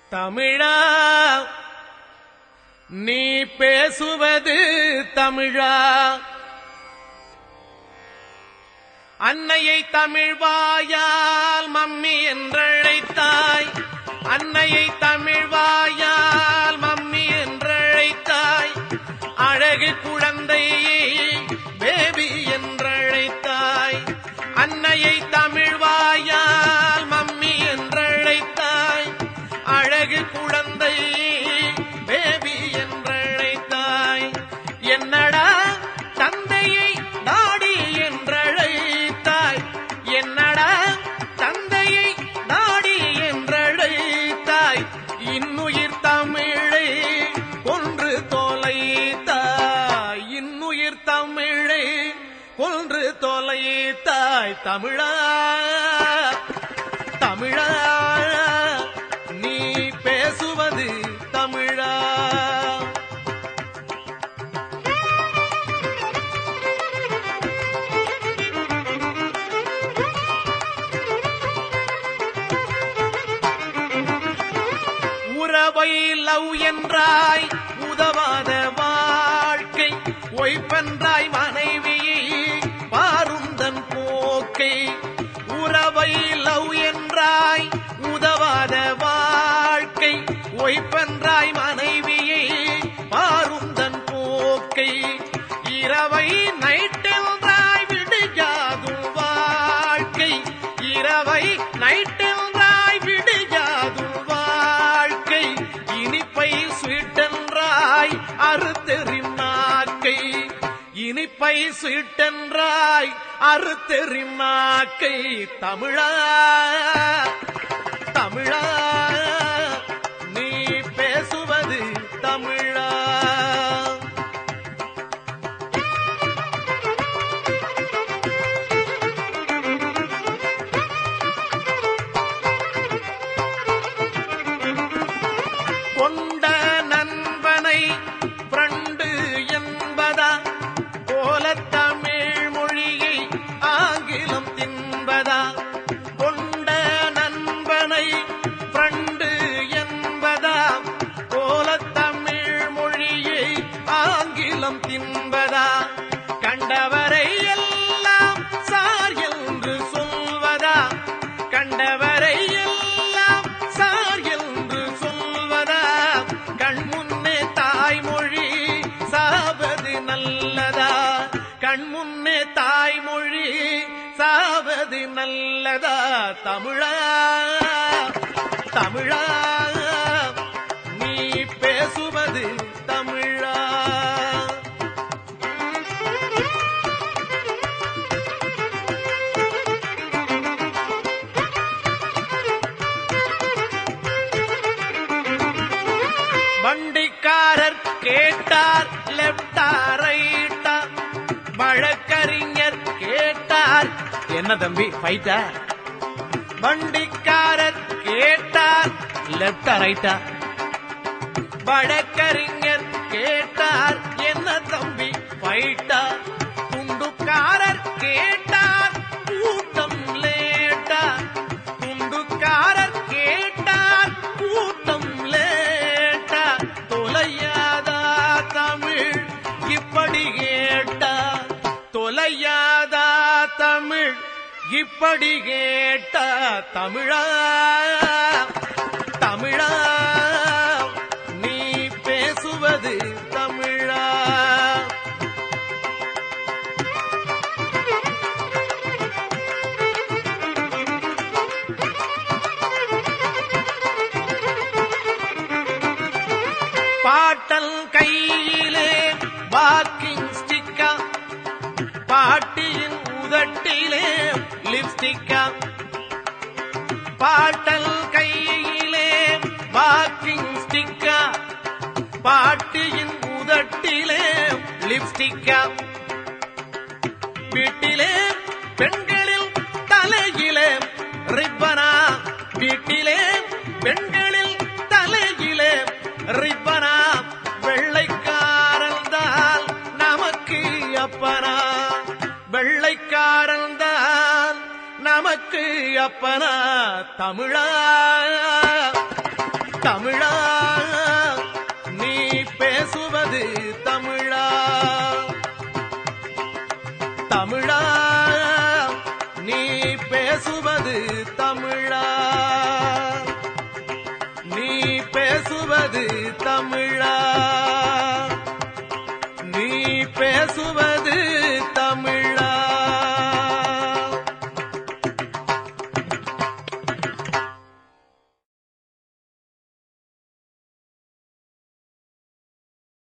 தமிழா நீ பேசுவது தமிழா அன்னையை தமிழ்வாயால் மம்மி என்றழைத்தாய் அன்னையை தமிழ்வாயால் மம்மி என்றழைத்தாய் அழகு குழந்தையை பேபி என்றழைத்தாய் அன்னையை தமிழ்வாயால் மம்மி என்றழைத்தாய் அழகு குழந்தை பேபி என்றழைத்தாய் என்னடா தந்தையை தாடி என்றழைத்தாய் என்னடா தந்தையை தாடி என்றழைத்தாய் இன்னுயிர் தமிழை கொன்று தொலைத்தாய் இன்னுயிர் தமிழை கொன்று தொலைத்தாய் தமிழா தமிழா நீ பேசுவது தமிழா உறவை லவ் என்றாய் உதவாத வாழ்க்கை ஒய்பென்றாய் மனைவியை பாருந்தன் போக்கை உறவை லவ் என்றாய் உதவாத வாழ்க்கை ஒய்பென்றாய் மனைவியை பாருந்தன் போக்கை இரவை நைட்டென்றாய் விடுஜாதும் வாழ்க்கை இரவை நைட்டென்றாய் விடுஜாதும் வாழ்க்கை இனிப்பை ஸ்வீட்டென்றாய் அறுத்தெறிம் நாக்கை இனிப்பை ஸ்வீட்டென்றாய் அறுத்தெறிம் நாக்கை தமிழா தமிழா நீ பேசுவது தமிழா கொண்ட நண்பனை ஃப்ரண்டு என்பதா போல தமிழ் மொழியை ஆங்கிலம் தின்பதா கொண்ட நண்பனை ஃப்ரண்டு என்பதா போல தமிழ் மொழியை ஆங்கிலம் தின்பதா கண்டவரை எல்லாம் சார் என்று சொல்வதா கண்டவரை எல்லாம் சார் என்று சொல்வதா கண் முன்னே தாய்மொழி சாவது நல்லதா கண் முன்னே தாய்மொழி சாவது நல்லதா தமிழா தமிழா நீ பேசுவது தமிழா வண்டிக்காரர் கேட்டார் லெப்டா ரைட்டா வழக்கறிஞர் கேட்டார் என்ன தம்பி ஃபைட்டா வண்டிக்காரர் கேட்டார் லெப்டா ரைட்டா வழக்கறிஞர் கேட்டார் என்ன தம்பி ஃபைட்டா துண்டுக்காரர் கேட்டார் கூட்டம் லேட்டா துண்டுக்காரர் கேட்டார் கூட்டம் லேட்டா தொலையாதா தமிழ் இப்படி கேட்டா தொலையாதா தமிழ் இப்படி கேட்டா தமிழா தமிழா நீ பேசுவது தமிழா பாட்டல் கையிலே வாக்கிங் ஸ்டிக்கா பாட்டியின் உதட்டிலே லிப்ஸ்டிக்கா பாட்டல் கையிலே வாக்கிங் ஸ்டிக்கா பாட்டியின் உதட்டிலே லிப்ஸ்டிக்கா வீட்டிலே பெண்களில் தலையிலே ரிப்பனா வீட்டிலே பெண்களில் தலையிலே ரிப்பனா வெள்ளைக்காரந்தால் நமக்கு அப்பனா வெள்ளைக்காரந்தால் நமக்கு அப்பனா தமிழா தமிழா நீ பேசுவது தமிழா தமிழா நீ பேசுவது தமிழா நீ பேசுவது தமிழா நீ பேசுவது